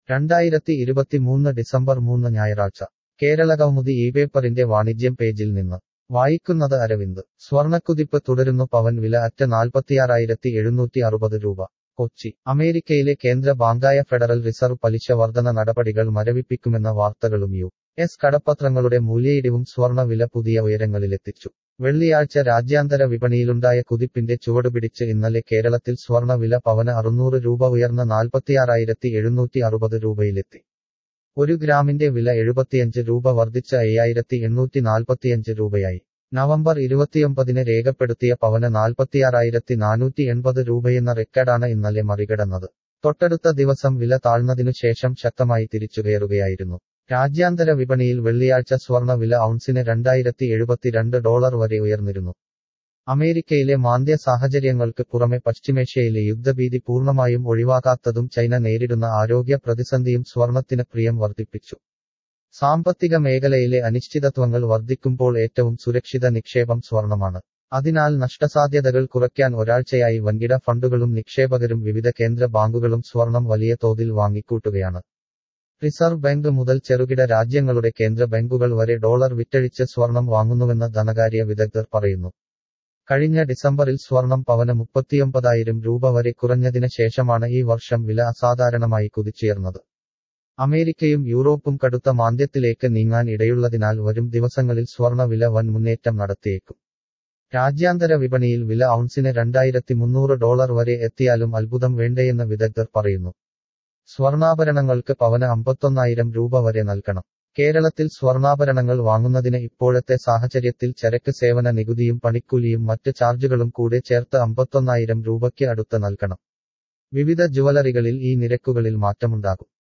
രണ്ടായിരത്തി ഇരുപത്തിമൂന്ന് ഡിസംബർ മൂന്ന് ഞായറാഴ്ച കേരള കൗമുദി ഈ പേപ്പറിന്റെ വാണിജ്യം പേജിൽ നിന്ന് വായിക്കുന്നത് അരവിന്ദ് സ്വർണക്കുതിപ്പ് തുടരുന്നു പവൻ വില അറ്റ നാൽപ്പത്തിയാറായിരത്തി എഴുന്നൂറ്റി അറുപത് രൂപ കൊച്ചി അമേരിക്കയിലെ കേന്ദ്ര ബാങ്കായ ഫെഡറൽ റിസർവ് പലിശ വർധന നടപടികൾ മരവിപ്പിക്കുമെന്ന വാർത്തകളും യു എസ് കടപ്പത്രങ്ങളുടെ മൂല്യയിടിവും സ്വർണ വില പുതിയ ഉയരങ്ങളിലെത്തിച്ചു വെള്ളിയാഴ്ച രാജ്യാന്തര വിപണിയിലുണ്ടായ കുതിപ്പിന്റെ ചുവടുപിടിച്ച് ഇന്നലെ കേരളത്തിൽ സ്വർണ വില പവന് അറുന്നൂറ് രൂപ ഉയർന്ന നാൽപ്പത്തിയാറായിരത്തി എഴുന്നൂറ്റി അറുപത് രൂപയിലെത്തി ഒരു ഗ്രാമിന്റെ വില എഴുപത്തിയഞ്ച് രൂപ വർദ്ധിച്ച് അയ്യായിരത്തി എണ്ണൂറ്റി നാൽപ്പത്തിയഞ്ച് രൂപയായി നവംബർ ഇരുപത്തിയൊമ്പതിന് രേഖപ്പെടുത്തിയ പവന് നാൽപ്പത്തിയാറായിരത്തി നാനൂറ്റി എൺപത് രൂപയെന്ന റെക്കോർഡാണ് ഇന്നലെ മറികടന്നത് തൊട്ടടുത്ത ദിവസം വില താഴ്ന്നതിനു ശേഷം ശക്തമായി തിരിച്ചുകയറുകയായിരുന്നു രാജ്യാന്തര വിപണിയിൽ വെള്ളിയാഴ്ച സ്വർണ വില ഔൺസിന് രണ്ടായിരത്തി എഴുപത്തിരണ്ട് ഡോളർ വരെ ഉയർന്നിരുന്നു അമേരിക്കയിലെ മാന്ദ്യ സാഹചര്യങ്ങൾക്ക് പുറമെ പശ്ചിമേഷ്യയിലെ യുദ്ധഭീതി പൂർണ്ണമായും ഒഴിവാക്കാത്തതും ചൈന നേരിടുന്ന ആരോഗ്യ പ്രതിസന്ധിയും സ്വർണത്തിന് പ്രിയം വർദ്ധിപ്പിച്ചു സാമ്പത്തിക മേഖലയിലെ അനിശ്ചിതത്വങ്ങൾ വർദ്ധിക്കുമ്പോൾ ഏറ്റവും സുരക്ഷിത നിക്ഷേപം സ്വർണമാണ് അതിനാൽ നഷ്ടസാധ്യതകൾ കുറയ്ക്കാൻ ഒരാഴ്ചയായി വൻകിട ഫണ്ടുകളും നിക്ഷേപകരും വിവിധ കേന്ദ്ര ബാങ്കുകളും സ്വർണം വലിയ തോതിൽ വാങ്ങിക്കൂട്ടുകയാണ് റിസർവ് ബാങ്ക് മുതൽ ചെറുകിട രാജ്യങ്ങളുടെ കേന്ദ്ര ബാങ്കുകൾ വരെ ഡോളർ വിറ്റഴിച്ച് സ്വർണം വാങ്ങുന്നുവെന്ന് ധനകാര്യ വിദഗ്ധർ പറയുന്നു കഴിഞ്ഞ ഡിസംബറിൽ സ്വർണം പവന് മുപ്പത്തിയൊമ്പതായിരം രൂപ വരെ കുറഞ്ഞതിന് ശേഷമാണ് ഈ വർഷം വില അസാധാരണമായി കുതിച്ചുയർന്നത് അമേരിക്കയും യൂറോപ്പും കടുത്ത മാന്ദ്യത്തിലേക്ക് നീങ്ങാൻ ഇടയുള്ളതിനാൽ വരും ദിവസങ്ങളിൽ സ്വർണ വില വൻ മുന്നേറ്റം നടത്തിയേക്കും രാജ്യാന്തര വിപണിയിൽ വില ഔൺസിന് രണ്ടായിരത്തി മുന്നൂറ് ഡോളർ വരെ എത്തിയാലും അത്ഭുതം വേണ്ടയെന്ന് വിദഗ്ധർ പറയുന്നു സ്വർണാഭരണങ്ങൾക്ക് പവന് അമ്പത്തൊന്നായിരം രൂപ വരെ നൽകണം കേരളത്തിൽ സ്വർണാഭരണങ്ങൾ വാങ്ങുന്നതിന് ഇപ്പോഴത്തെ സാഹചര്യത്തിൽ ചരക്ക് സേവന നികുതിയും പണിക്കൂലിയും മറ്റ് ചാർജുകളും കൂടെ ചേർത്ത് അമ്പത്തൊന്നായിരം രൂപയ്ക്ക് അടുത്ത് നൽകണം വിവിധ ജുവലറികളിൽ ഈ നിരക്കുകളിൽ മാറ്റമുണ്ടാകും